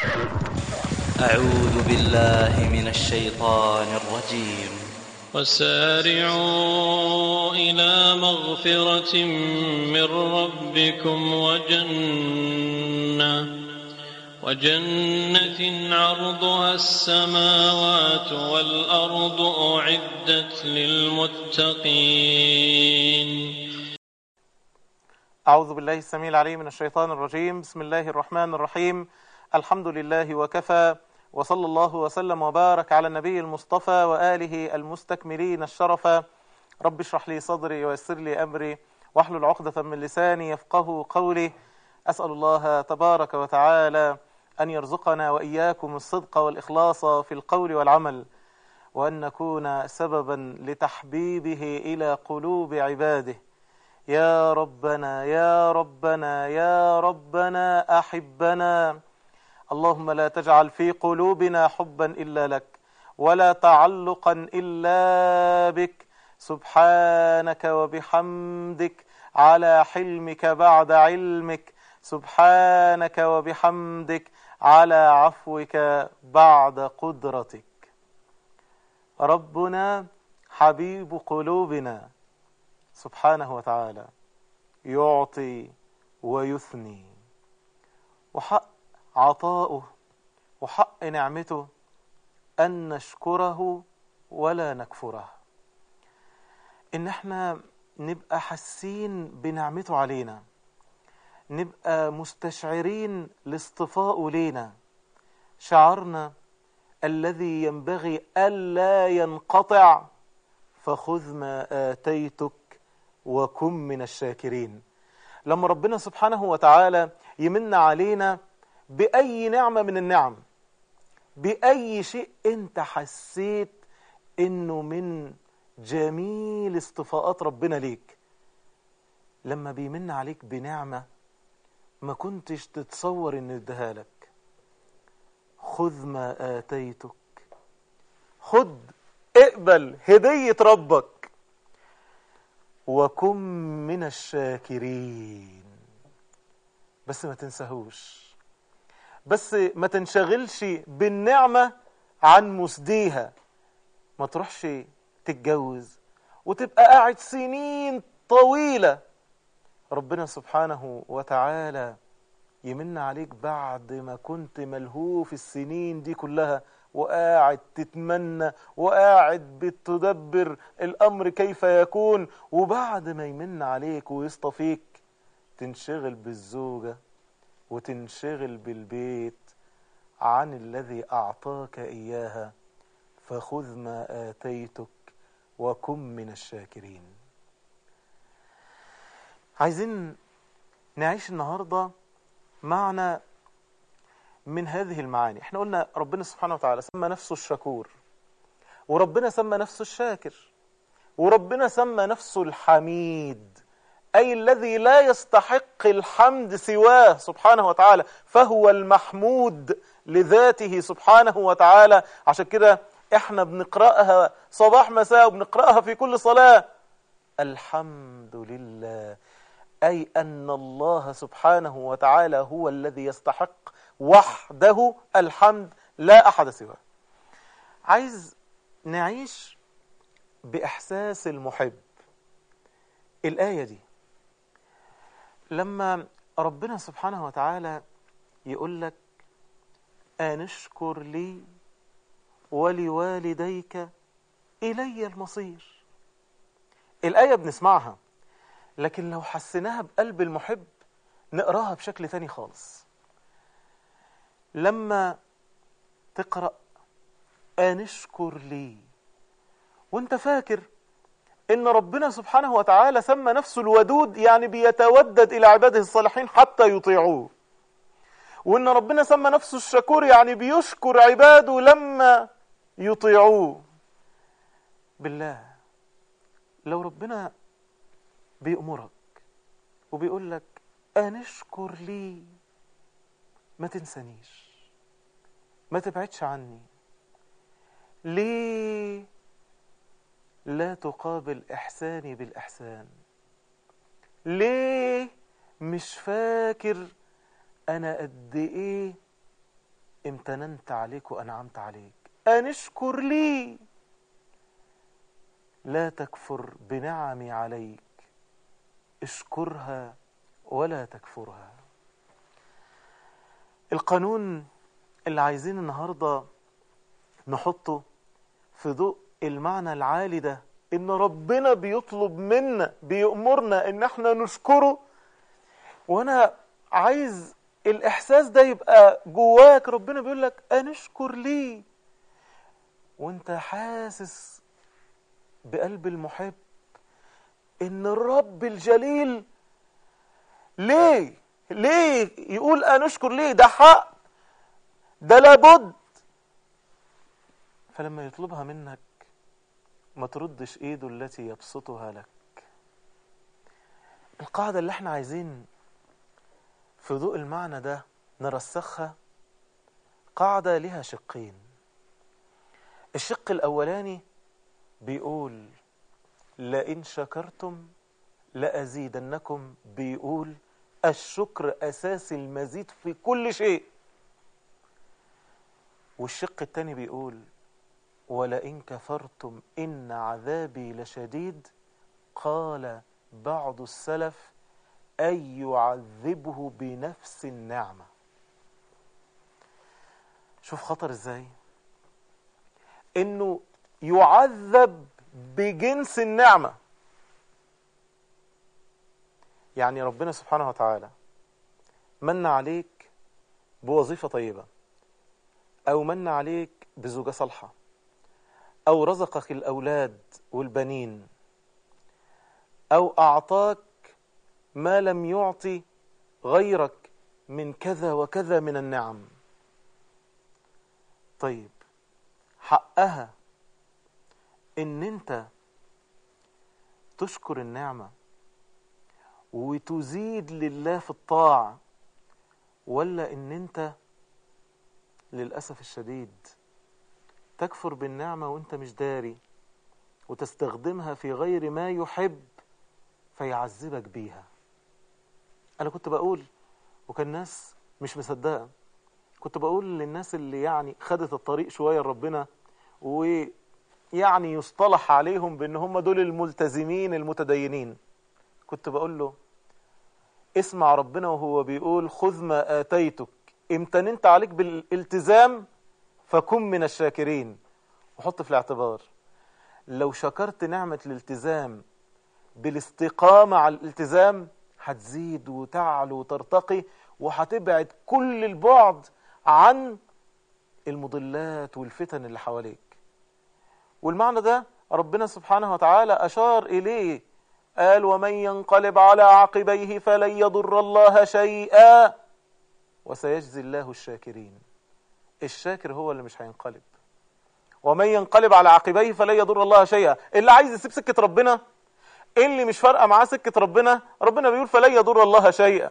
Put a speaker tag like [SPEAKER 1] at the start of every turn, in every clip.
[SPEAKER 1] أعوذ بالله من الشيطان الرجيم
[SPEAKER 2] وسارعوا إلى مغفرة من ربكم وجنة وجنة عرضها السماوات والأرض أعدت للمتقين
[SPEAKER 3] أعوذ بالله السميع العليم من الشيطان الرجيم بسم الله الرحمن الرحيم الحمد لله وكفى وصلى الله وسلم وبارك على النبي المصطفى وآله المستكملين الشرفا رب اشرح لي صدري ويسر لي أمري واحلل عقدة من لساني يفقه قولي أسأل الله تبارك وتعالى أن يرزقنا وإياكم الصدق والإخلاص في القول والعمل وأن نكون سببا لتحبيبه إلى قلوب عباده يا ربنا يا ربنا يا ربنا أحبنا اللهم لا تجعل في قلوبنا حبا إلا لك ولا تعلقا إلا بك سبحانك وبحمدك على حلمك بعد علمك سبحانك وبحمدك على عفوك بعد قدرتك ربنا حبيب قلوبنا سبحانه وتعالى يعطي ويثني وحق عطاؤه وحق نعمته أن نشكره ولا نكفره إن احنا نبقى حاسين بنعمته علينا نبقى مستشعرين لاصطفاءه لينا شعرنا الذي ينبغي ألا ينقطع فخذ ما آتيتك وكن من الشاكرين لما ربنا سبحانه وتعالى يمن علينا بأي نعمة من النعم بأي شيء أنت حسيت إنه من جميل اصطفاءات ربنا ليك لما بيمن عليك بنعمة ما كنتش تتصور إنه يديها لك خذ ما آتيتك خد اقبل هدية ربك وكن من الشاكرين بس ما تنساهوش بس ما تنشغلش بالنعمة عن مسديها ما تروحش تتجوز وتبقى قاعد سنين طويلة ربنا سبحانه وتعالى يمن عليك بعد ما كنت ملهوف السنين دي كلها وقاعد تتمنى وقاعد بتدبر الأمر كيف يكون وبعد ما يمن عليك ويصطفيك تنشغل بالزوجة وتنشغل بالبيت عن الذي أعطاك إياها فخذ ما آتيتك وكن من الشاكرين عايزين نعيش النهاردة معنى من هذه المعاني احنا قلنا ربنا سبحانه وتعالى سمى نفسه الشكور وربنا سمى نفسه الشاكر وربنا سمى نفسه الحميد أي الذي لا يستحق الحمد سواه سبحانه وتعالى فهو المحمود لذاته سبحانه وتعالى عشان كده احنا بنقرأها صباح مساء وبنقرأها في كل صلاة الحمد لله أي أن الله سبحانه وتعالى هو الذي يستحق وحده الحمد لا أحد سواه عايز نعيش بإحساس المحب الآية دي لما ربنا سبحانه وتعالى يقول لك أنشكر لي ولوالديك إلي المصير الآية بنسمعها لكن لو حسيناها بقلب المحب نقراها بشكل تاني خالص لما تقرأ أنشكر لي وانت فاكر ان ربنا سبحانه وتعالى سمى نفسه الودود يعني بيتودد الى عباده الصالحين حتى يطيعوه وان ربنا سمى نفسه الشكور يعني بيشكر عباده لما يطيعوه بالله لو ربنا بيأمرك وبيقول لك أنشكر لي ما تنسانيش ما تبعدش عني ليه لا تقابل إحساني بالإحسان ليه مش فاكر أنا قد إيه امتننت عليك وأنعمت عليك أن اشكر لي لا تكفر بنعمي عليك اشكرها ولا تكفرها القانون اللي عايزين النهارده نحطه في ضوء المعنى العالي ده ان ربنا بيطلب منا بيأمرنا ان احنا نشكره وانا عايز الاحساس ده يبقى جواك ربنا بيقول لك انشكر ليه وانت حاسس بقلب المحب ان الرب الجليل ليه ليه يقول انشكر ليه ده حق ده لابد فلما يطلبها منك ما تردش ايده التي يبسطها لك القاعدة اللي احنا عايزين في ضوء المعنى ده نرسخها قاعدة لها شقين الشق الأولاني بيقول لئن شكرتم لأزيدنكم بيقول الشكر أساس المزيد في كل شيء والشق الثاني بيقول ولئن كفرتم إن عذابي لشديد قال بعض السلف أن يعذبه بنفس النعمة شوف خطر ازاي انه يعذب بجنس النعمة يعني ربنا سبحانه وتعالى من عليك بوظيفة طيبة أو من عليك بزوجة صالحة أو رزقك الأولاد والبنين أو أعطاك ما لم يعطي غيرك من كذا وكذا من النعم طيب حقها ان انت تشكر النعمة وتزيد لله في الطاعة ولا ان انت للأسف الشديد تكفر بالنعمة وانت مش داري وتستخدمها في غير ما يحب فيعذبك بيها انا كنت بقول وكان ناس مش مصدقه كنت بقول للناس اللي يعني خدت الطريق شويه لربنا ويعني يصطلح عليهم بان هم دول الملتزمين المتدينين كنت بقول له اسمع ربنا وهو بيقول خذ ما اتيتك امتننت عليك بالالتزام فكن من الشاكرين وحط في الاعتبار لو شكرت نعمه الالتزام بالاستقامه على الالتزام هتزيد وتعلو وترتقي وهتبعد كل البعد عن المضلات والفتن اللي حواليك والمعنى ده ربنا سبحانه وتعالى أشار إليه قال ومن ينقلب على عقبيه فلن يضر الله شيئا وسيجزي الله الشاكرين الشاكر هو اللي مش هينقلب ومن ينقلب على عقبيه فلن يضر الله شيئا اللي عايز يسيب سكة ربنا اللي مش فارقه معاه سكه ربنا ربنا بيقول فلن يضر الله شيئا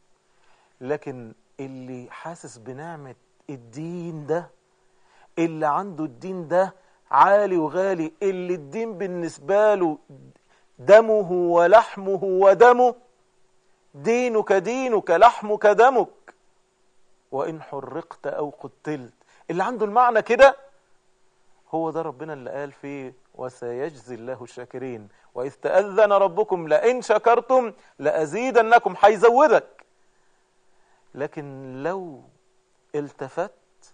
[SPEAKER 3] لكن اللي حاسس بنعمه الدين ده اللي عنده الدين ده عالي وغالي اللي الدين بالنسبه له دمه ولحمه ودمه دينك دينك لحمك دمك وان حرقت او قتلت اللي عنده المعنى كده هو ده ربنا اللي قال فيه وسيجزي الله الشاكرين وإذ تأذن ربكم لئن شكرتم لأزيدنكم هيزودك لكن لو التفت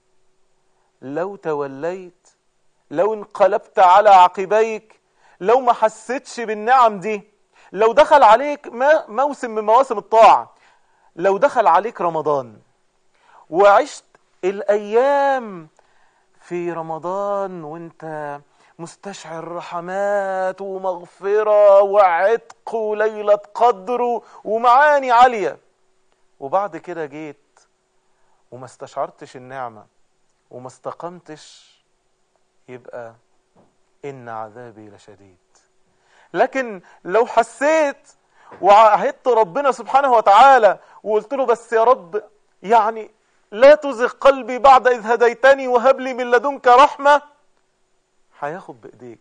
[SPEAKER 3] لو توليت لو انقلبت على عقبيك لو ما حسيتش بالنعم دي لو دخل عليك موسم من مواسم الطاعة لو دخل عليك رمضان وعشت الأيام في رمضان وانت مستشعر رحمات ومغفرة وعتق وليلة قدر ومعاني عالية وبعد كده جيت وما استشعرتش النعمة وما استقمتش يبقى إن عذابي لشديد لكن لو حسيت وعهدت ربنا سبحانه وتعالى وقلت له بس يا رب يعني لا تزغ قلبي بعد إذ هديتني وهب لي من لدنك رحمة هياخد بإيديك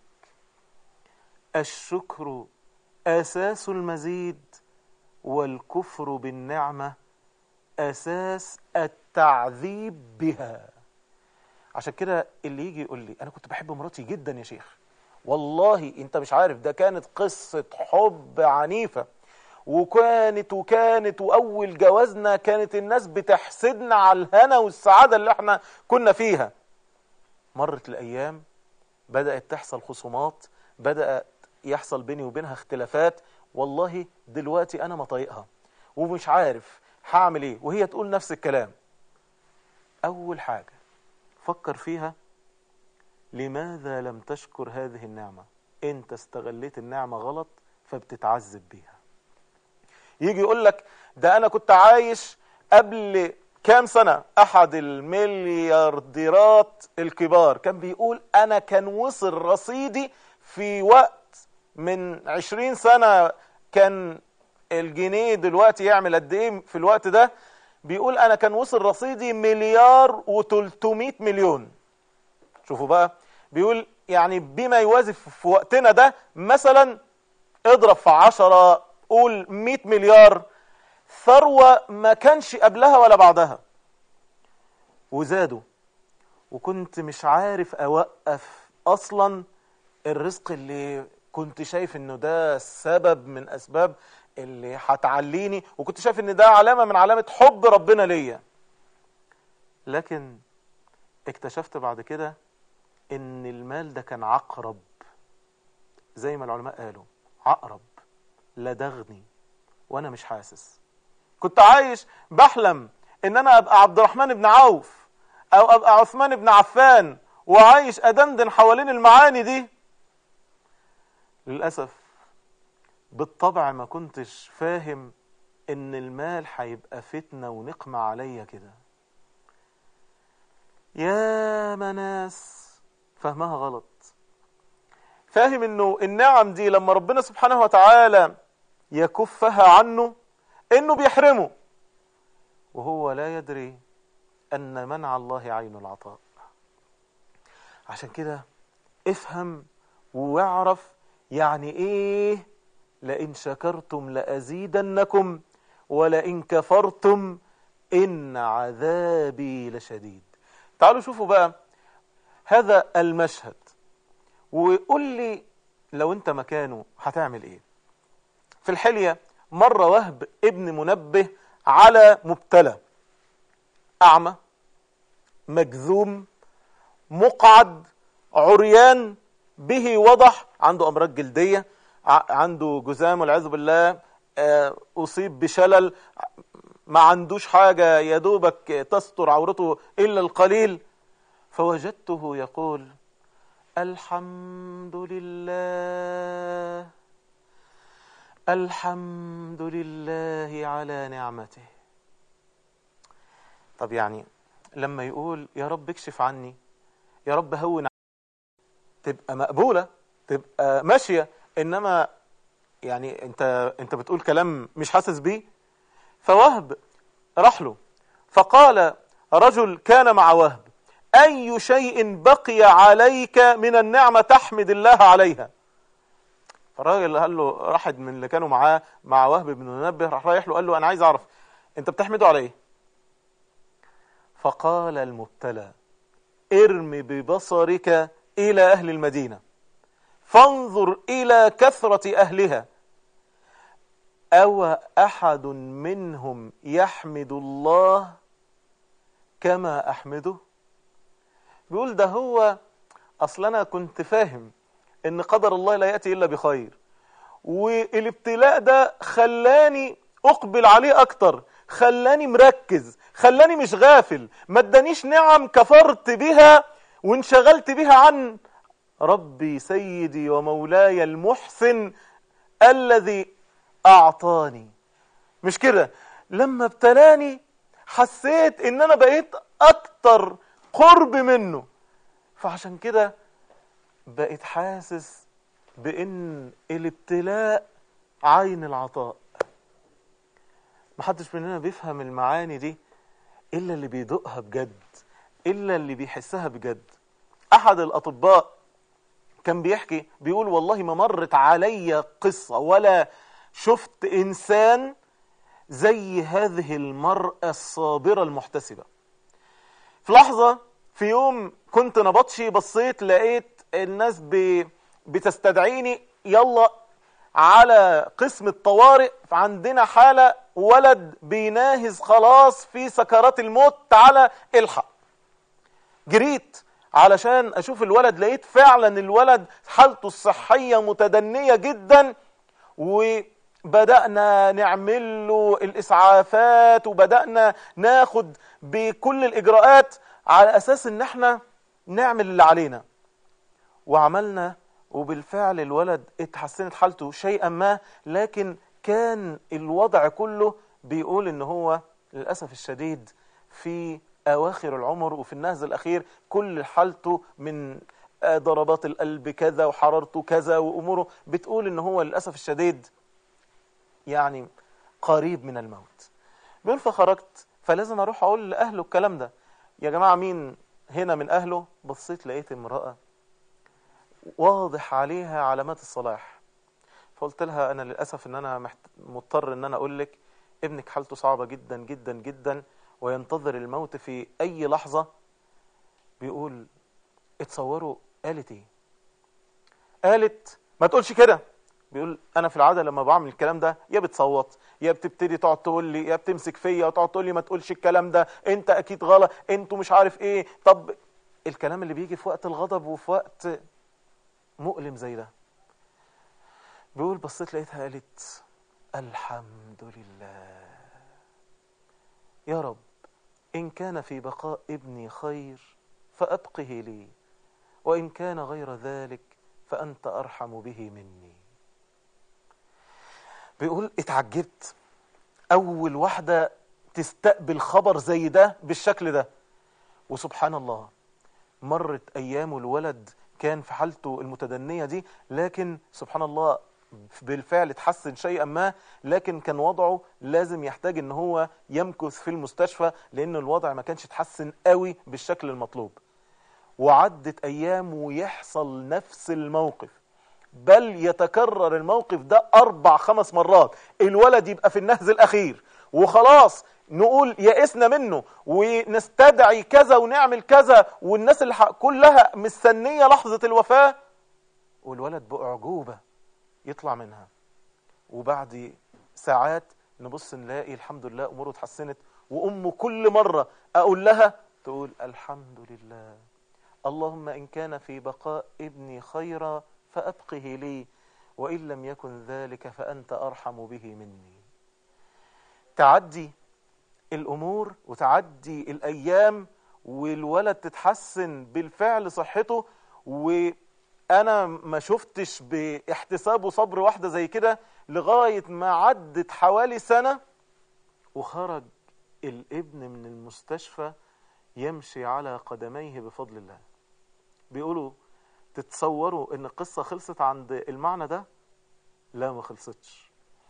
[SPEAKER 3] الشكر أساس المزيد والكفر بالنعمة أساس التعذيب بها عشان كده اللي يجي يقول لي انا كنت بحب مراتي جدا يا شيخ والله انت مش عارف ده كانت قصة حب عنيفة وكانت وكانت واول جوازنا كانت الناس بتحسدنا على الهنا والسعادة اللي احنا كنا فيها مرت الايام بدأت تحصل خصومات بدأت يحصل بيني وبينها اختلافات والله دلوقتي انا مطايقها ومش عارف هعمل ايه وهي تقول نفس الكلام اول حاجة فكر فيها لماذا لم تشكر هذه النعمة انت استغليت النعمة غلط فبتتعذب بيها يجي يقول لك ده انا كنت عايش قبل كام سنة احد المليارديرات الكبار كان بيقول انا كان وصل رصيدي في وقت من عشرين سنة كان الجنيه دلوقتي يعمل قد ايه في الوقت ده بيقول انا كان وصل رصيدي مليار و300 مليون شوفوا بقى بيقول يعني بما يوازي في وقتنا ده مثلا اضرب في عشرة قول 100 مليار ثروة ما كانش قبلها ولا بعدها وزادوا وكنت مش عارف اوقف اصلا الرزق اللي كنت شايف انه ده سبب من اسباب اللي هتعليني وكنت شايف ان ده علامة من علامة حب ربنا ليا لكن اكتشفت بعد كده ان المال ده كان عقرب زي ما العلماء قالوا عقرب لدغني وانا مش حاسس كنت عايش بحلم ان انا ابقى عبد الرحمن بن عوف او ابقى عثمان بن عفان وعايش ادندن حوالين المعاني دي للاسف بالطبع ما كنتش فاهم ان المال هيبقى فتنه ونقمه عليا كده يا ناس فهمها غلط فاهم انه النعم دي لما ربنا سبحانه وتعالى يكفها عنه انه بيحرمه وهو لا يدري ان منع الله عين العطاء عشان كده افهم واعرف يعني ايه لئن شكرتم لازيدنكم ولئن كفرتم ان عذابي لشديد تعالوا شوفوا بقى هذا المشهد وقول لي لو انت مكانه هتعمل ايه في الحلية مر وهب ابن منبه على مبتلى أعمى مجذوم مقعد عريان به وضح عنده أمراض جلدية عنده جزام والعياذ بالله أصيب بشلل ما عندوش حاجة يا دوبك تستر عورته إلا القليل فوجدته يقول الحمد لله الحمد لله على نعمته طب يعني لما يقول يا رب اكشف عني يا رب هون تبقى مقبولة تبقى ماشية انما يعني انت انت بتقول كلام مش حاسس بيه فوهب راح له فقال رجل كان مع وهب اي شيء بقي عليك من النعمة تحمد الله عليها فالراجل قال له راحد من اللي كانوا معاه مع وهب بن منبه راح رايح له قال له انا عايز اعرف انت بتحمده على ايه فقال المبتلى ارم ببصرك الى اهل المدينة فانظر الى كثرة اهلها او احد منهم يحمد الله كما احمده بيقول ده هو اصل انا كنت فاهم ان قدر الله لا يأتي الا بخير والابتلاء ده خلاني اقبل عليه اكتر خلاني مركز خلاني مش غافل ما ادانيش نعم كفرت بها وانشغلت بها عن ربي سيدي ومولاي المحسن الذي اعطاني مش كده لما ابتلاني حسيت ان انا بقيت اكتر قرب منه فعشان كده بقيت حاسس بان الابتلاء عين العطاء محدش مننا بيفهم المعاني دي الا اللي بيدوقها بجد الا اللي بيحسها بجد احد الاطباء كان بيحكي بيقول والله ما مرت علي قصة ولا شفت انسان زي هذه المرأة الصابرة المحتسبة في لحظة في يوم كنت نبطشي بصيت لقيت الناس ب... بتستدعيني يلا على قسم الطوارئ عندنا حالة ولد بيناهز خلاص في سكرات الموت تعالى الحق جريت علشان اشوف الولد لقيت فعلا الولد حالته الصحية متدنية جدا وبدأنا نعمل له الاسعافات وبدأنا ناخد بكل الاجراءات على اساس ان احنا نعمل اللي علينا وعملنا وبالفعل الولد اتحسنت حالته شيئا ما لكن كان الوضع كله بيقول ان هو للأسف الشديد في أواخر العمر وفي النهز الأخير كل حالته من ضربات القلب كذا وحرارته كذا وأموره بتقول ان هو للأسف الشديد يعني قريب من الموت بيقول فخرجت فلازم اروح اقول لاهله الكلام ده يا جماعة مين هنا من اهله بصيت لقيت امرأة واضح عليها علامات الصلاح فقلت لها انا للاسف ان انا محت... مضطر ان انا اقول لك ابنك حالته صعبة جدا جدا جدا وينتظر الموت في اي لحظة بيقول اتصوروا قالت ايه قالت ما تقولش كده بيقول انا في العاده لما بعمل الكلام ده يا بتصوت يا بتبتدي تقعد تقول لي يا بتمسك فيا وتقعد تقول لي ما تقولش الكلام ده انت اكيد غلط انتوا مش عارف ايه طب الكلام اللي بيجي في وقت الغضب وفي وقت مؤلم زي ده بيقول بصيت لقيتها قالت الحمد لله يا رب إن كان في بقاء ابني خير فأبقه لي وإن كان غير ذلك فأنت أرحم به مني بيقول اتعجبت أول واحدة تستقبل خبر زي ده بالشكل ده وسبحان الله مرت أيام الولد كان في حالته المتدنية دي لكن سبحان الله بالفعل اتحسن شيئا ما لكن كان وضعه لازم يحتاج ان هو يمكث في المستشفى لان الوضع ما كانش اتحسن قوي بالشكل المطلوب وعدت ايام ويحصل نفس الموقف بل يتكرر الموقف ده اربع خمس مرات الولد يبقى في النهز الاخير وخلاص نقول يئسنا منه ونستدعي كذا ونعمل كذا والناس اللي كلها مستنية لحظة الوفاة والولد بأعجوبة يطلع منها وبعد ساعات نبص نلاقي الحمد لله أموره اتحسنت وأمه كل مرة أقول لها تقول الحمد لله اللهم إن كان في بقاء ابني خيرا فأبقه لي وإن لم يكن ذلك فأنت أرحم به مني تعدي الأمور وتعدي الأيام والولد تتحسن بالفعل صحته وأنا ما شفتش باحتساب وصبر واحدة زي كده لغاية ما عدت حوالي سنة وخرج الابن من المستشفى يمشي على قدميه بفضل الله بيقولوا تتصوروا ان القصة خلصت عند المعنى ده لا ما خلصتش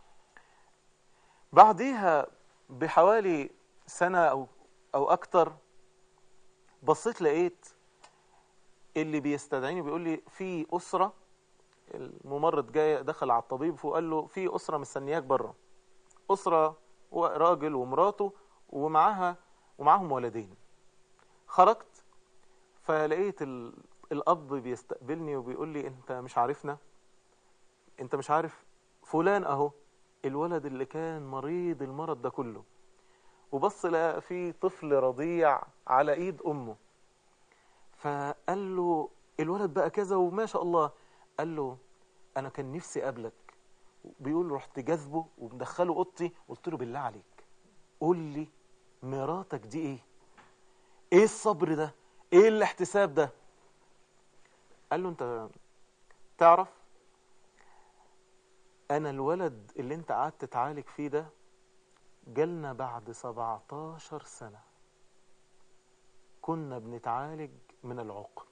[SPEAKER 3] بعديها بحوالي سنة أو, أو أكتر بصيت لقيت اللي بيستدعيني بيقول لي في أسرة الممرض جاي دخل على الطبيب وقال له في أسرة مستنياك بره أسرة راجل ومراته ومعاها ومعاهم ولدين خرجت فلقيت الأب بيستقبلني وبيقول لي أنت مش عارفنا أنت مش عارف فلان أهو الولد اللي كان مريض المرض ده كله وبص لقى في طفل رضيع على ايد امه فقال له الولد بقى كذا وما شاء الله قال له انا كان نفسي اقابلك بيقول رحت جذبه ومدخله اوضتي قلت له بالله عليك قول لي مراتك دي ايه ايه الصبر ده ايه الاحتساب ده قال له انت تعرف انا الولد اللي انت قعدت تعالج فيه ده جالنا بعد 17 سنة كنا بنتعالج من العقم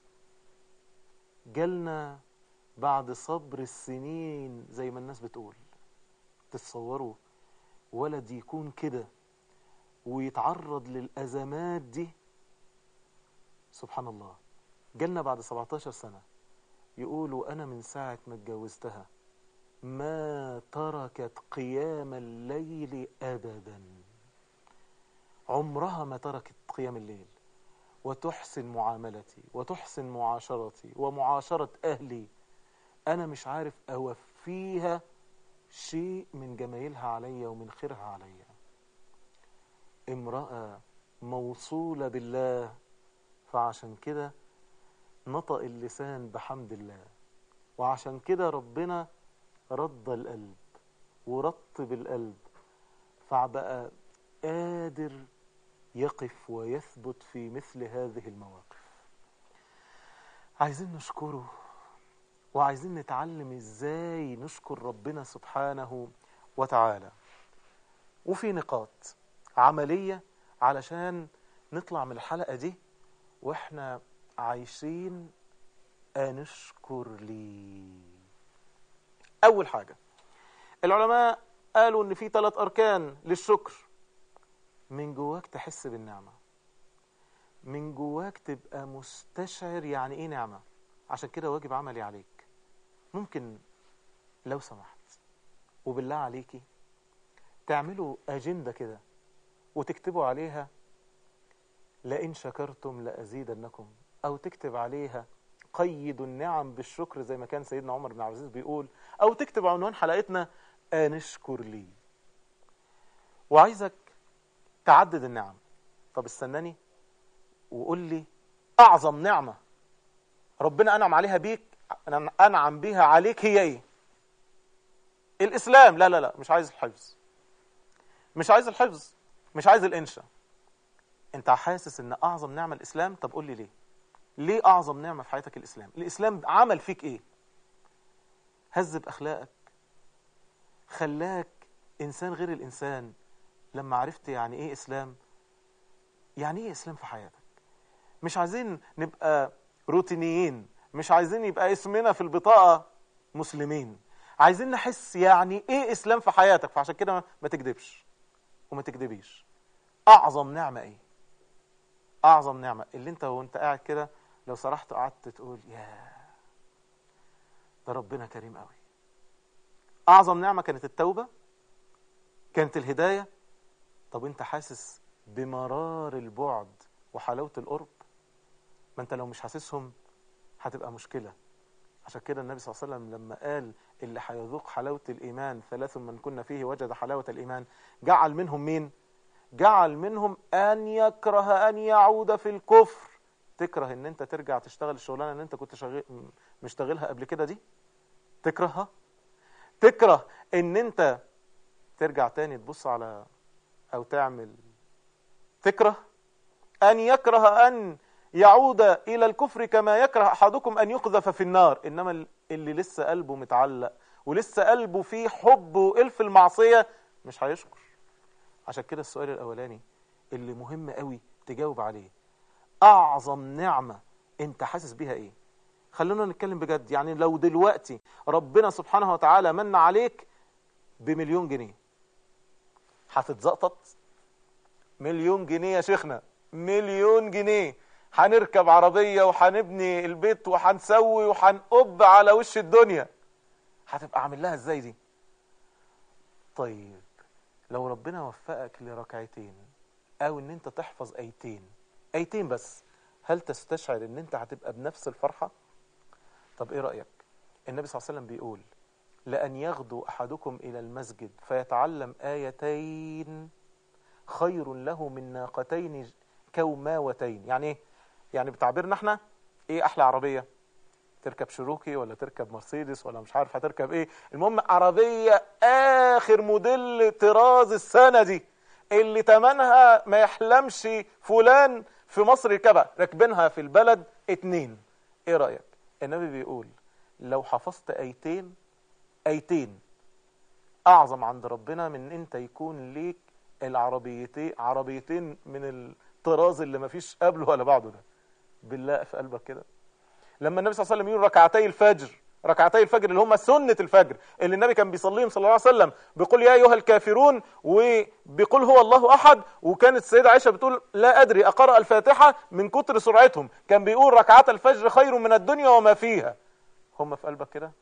[SPEAKER 3] جالنا بعد صبر السنين زي ما الناس بتقول تتصوروا ولد يكون كده ويتعرض للأزمات دي سبحان الله جالنا بعد 17 سنة يقولوا أنا من ساعة ما اتجوزتها ما تركت قيام الليل أبدا عمرها ما تركت قيام الليل وتحسن معاملتي وتحسن معاشرتي ومعاشرة أهلي أنا مش عارف أوفيها شيء من جمايلها عليا ومن خيرها عليا امرأة موصولة بالله فعشان كده نطق اللسان بحمد الله وعشان كده ربنا رد القلب ورطب القلب فبقى قادر يقف ويثبت في مثل هذه المواقف عايزين نشكره وعايزين نتعلم ازاي نشكر ربنا سبحانه وتعالى وفي نقاط عملية علشان نطلع من الحلقة دي واحنا عايشين أنشكر لي أول حاجة العلماء قالوا إن في ثلاث أركان للشكر من جواك تحس بالنعمة من جواك تبقى مستشعر يعني إيه نعمة عشان كده واجب عملي عليك ممكن لو سمحت وبالله عليكي تعملوا أجندة كده وتكتبوا عليها لئن شكرتم لأزيدنكم أو تكتب عليها قيدوا النعم بالشكر زي ما كان سيدنا عمر بن عبد العزيز بيقول أو تكتب عنوان حلقتنا أنشكر لي وعايزك تعدد النعم طب استناني وقول لي أعظم نعمة ربنا أنعم عليها بيك أنعم بيها عليك هي إيه الإسلام لا لا لا مش عايز الحفظ مش عايز الحفظ مش عايز الإنشاء انت حاسس ان اعظم نعمة الاسلام طب قول لي ليه ليه اعظم نعمة في حياتك الاسلام الاسلام عمل فيك ايه هذب اخلاقك خلاك انسان غير الانسان لما عرفت يعني ايه اسلام يعني ايه اسلام في حياتك مش عايزين نبقى روتينيين مش عايزين يبقى اسمنا في البطاقة مسلمين عايزين نحس يعني ايه اسلام في حياتك فعشان كده ما تكذبش وما تكذبيش اعظم نعمة ايه اعظم نعمة اللي انت وانت قاعد كده لو سرحت قعدت تقول يا ده ربنا كريم قوي اعظم نعمة كانت التوبة كانت الهداية طب انت حاسس بمرار البعد وحلاوة القرب ما انت لو مش حاسسهم هتبقى مشكلة عشان كده النبي صلى الله عليه وسلم لما قال اللي هيذوق حلاوة الإيمان ثلاث من كنا فيه وجد حلاوة الإيمان جعل منهم مين؟ جعل منهم أن يكره أن يعود في الكفر تكره ان انت ترجع تشتغل الشغلانة اللي انت كنت شغل مشتغلها قبل كده دي تكرهها تكره ان انت ترجع تاني تبص على او تعمل تكره ان يكره ان يعود الى الكفر كما يكره احدكم ان يقذف في النار انما اللي لسه قلبه متعلق ولسه قلبه فيه حب والف المعصية مش هيشكر عشان كده السؤال الاولاني اللي مهم قوي تجاوب عليه اعظم نعمة انت حاسس بيها ايه خلونا نتكلم بجد يعني لو دلوقتي ربنا سبحانه وتعالى من عليك بمليون جنيه هتتزقطط مليون جنيه يا شيخنا مليون جنيه هنركب عربية وهنبني البيت وهنسوي وهنقب على وش الدنيا هتبقى عامل لها ازاي دي طيب لو ربنا وفقك لركعتين او ان انت تحفظ ايتين ايتين بس هل تستشعر ان انت هتبقى بنفس الفرحة طب ايه رأيك النبي صلى الله عليه وسلم بيقول لأن يغدو أحدكم إلى المسجد فيتعلم آيتين خير له من ناقتين كوماوتين يعني ايه يعني بتعبيرنا احنا ايه احلى عربية تركب شروكي ولا تركب مرسيدس ولا مش عارف هتركب ايه المهم عربية اخر موديل طراز السنة دي اللي تمنها ما يحلمش فلان في مصر يركبها راكبينها في البلد اتنين ايه رأيك النبي بيقول لو حفظت ايتين ايتين اعظم عند ربنا من انت يكون ليك العربيتين عربيتين من الطراز اللي ما فيش قبله ولا بعده ده بالله في قلبك كده لما النبي صلى الله عليه وسلم يقول ركعتي الفجر ركعتي الفجر اللي هم سنة الفجر اللي النبي كان بيصليهم صلى الله عليه وسلم بيقول يا أيها الكافرون وبيقول هو الله أحد وكانت السيدة عائشة بتقول لا أدري أقرأ الفاتحة من كتر سرعتهم كان بيقول ركعات الفجر خير من الدنيا وما فيها هم في قلبك كده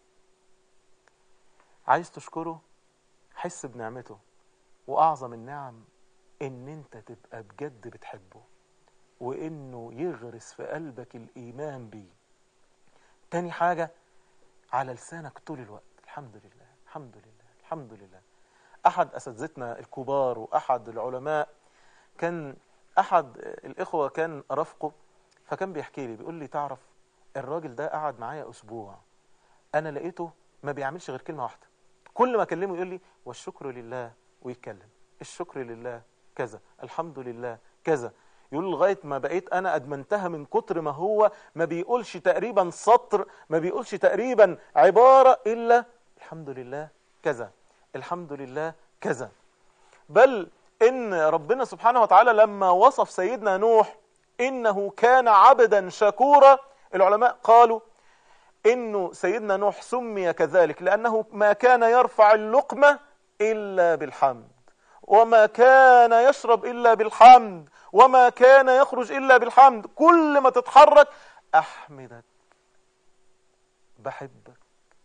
[SPEAKER 3] عايز تشكره حس بنعمته وأعظم النعم إن أنت تبقى بجد بتحبه وإنه يغرس في قلبك الإيمان بيه تاني حاجة على لسانك طول الوقت الحمد لله الحمد لله الحمد لله أحد أساتذتنا الكبار وأحد العلماء كان أحد الإخوة كان رفقه فكان بيحكي لي بيقول لي تعرف الراجل ده قعد معايا أسبوع أنا لقيته ما بيعملش غير كلمة واحدة كل ما أكلمه يقول لي والشكر لله ويتكلم الشكر لله كذا الحمد لله كذا يقول لغاية ما بقيت أنا أدمنتها من كتر ما هو ما بيقولش تقريبا سطر ما بيقولش تقريبا عبارة إلا الحمد لله كذا الحمد لله كذا بل إن ربنا سبحانه وتعالى لما وصف سيدنا نوح إنه كان عبدا شكورا العلماء قالوا إنه سيدنا نوح سمي كذلك لأنه ما كان يرفع اللقمة إلا بالحمد وما كان يشرب إلا بالحمد وما كان يخرج إلا بالحمد كل ما تتحرك أحمدك بحبك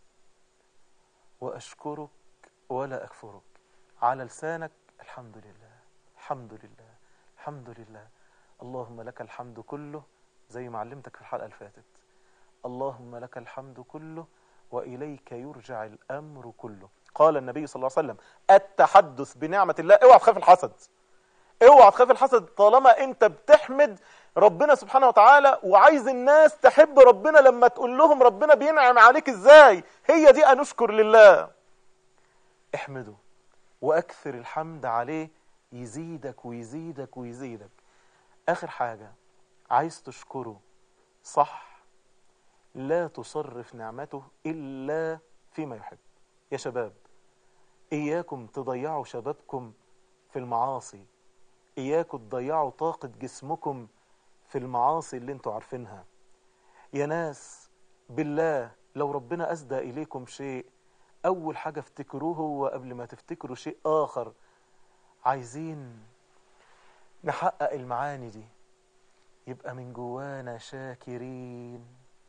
[SPEAKER 3] وأشكرك ولا أكفرك على لسانك الحمد لله الحمد لله الحمد لله اللهم لك الحمد كله زي ما علمتك في الحلقة اللي فاتت اللهم لك الحمد كله وإليك يرجع الأمر كله قال النبي صلى الله عليه وسلم التحدث بنعمة الله اوعى تخاف الحسد اوعى تخاف الحسد طالما انت بتحمد ربنا سبحانه وتعالى وعايز الناس تحب ربنا لما تقول لهم ربنا بينعم عليك ازاي هي دي انشكر لله احمده واكثر الحمد عليه يزيدك ويزيدك ويزيدك اخر حاجة عايز تشكره صح لا تصرف نعمته الا فيما يحب يا شباب اياكم تضيعوا شبابكم في المعاصي اياكم تضيعوا طاقة جسمكم في المعاصي اللي انتوا عارفينها يا ناس بالله لو ربنا أسدى إليكم شيء أول حاجة افتكروه هو قبل ما تفتكروا شيء آخر عايزين نحقق المعاني دي يبقى من جوانا شاكرين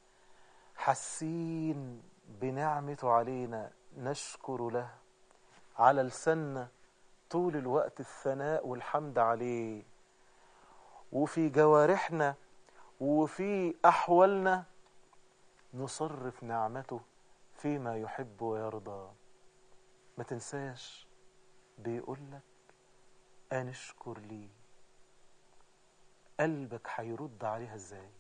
[SPEAKER 3] حاسين بنعمته علينا نشكر له على لساننا طول الوقت الثناء والحمد عليه وفي جوارحنا وفي أحوالنا نصرف نعمته فيما يحب ويرضى ما تنساش بيقول لك أنشكر لي قلبك هيرد عليها ازاي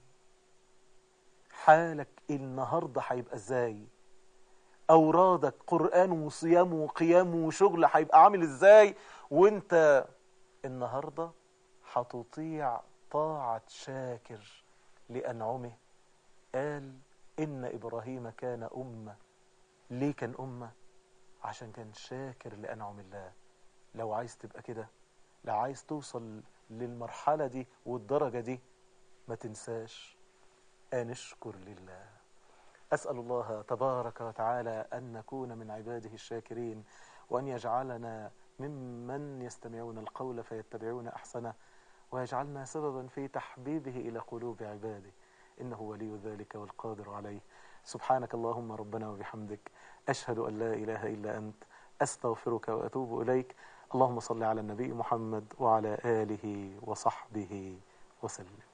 [SPEAKER 3] حالك النهاردة هيبقى ازاي أورادك قرآن وصيام وقيام وشغل هيبقى عامل ازاي وانت النهاردة هتطيع طاعة شاكر لأنعمه قال إن إبراهيم كان أمة ليه كان أمة عشان كان شاكر لأنعم الله لو عايز تبقى كده لو عايز توصل للمرحلة دي والدرجة دي ما تنساش أن اشكر لله أسأل الله تبارك وتعالى أن نكون من عباده الشاكرين وأن يجعلنا ممن يستمعون القول فيتبعون أحسنه ويجعلنا سببا في تحبيبه إلى قلوب عباده إنه ولي ذلك والقادر عليه سبحانك اللهم ربنا وبحمدك أشهد أن لا إله إلا أنت أستغفرك وأتوب إليك اللهم صل على النبي محمد وعلى آله وصحبه وسلم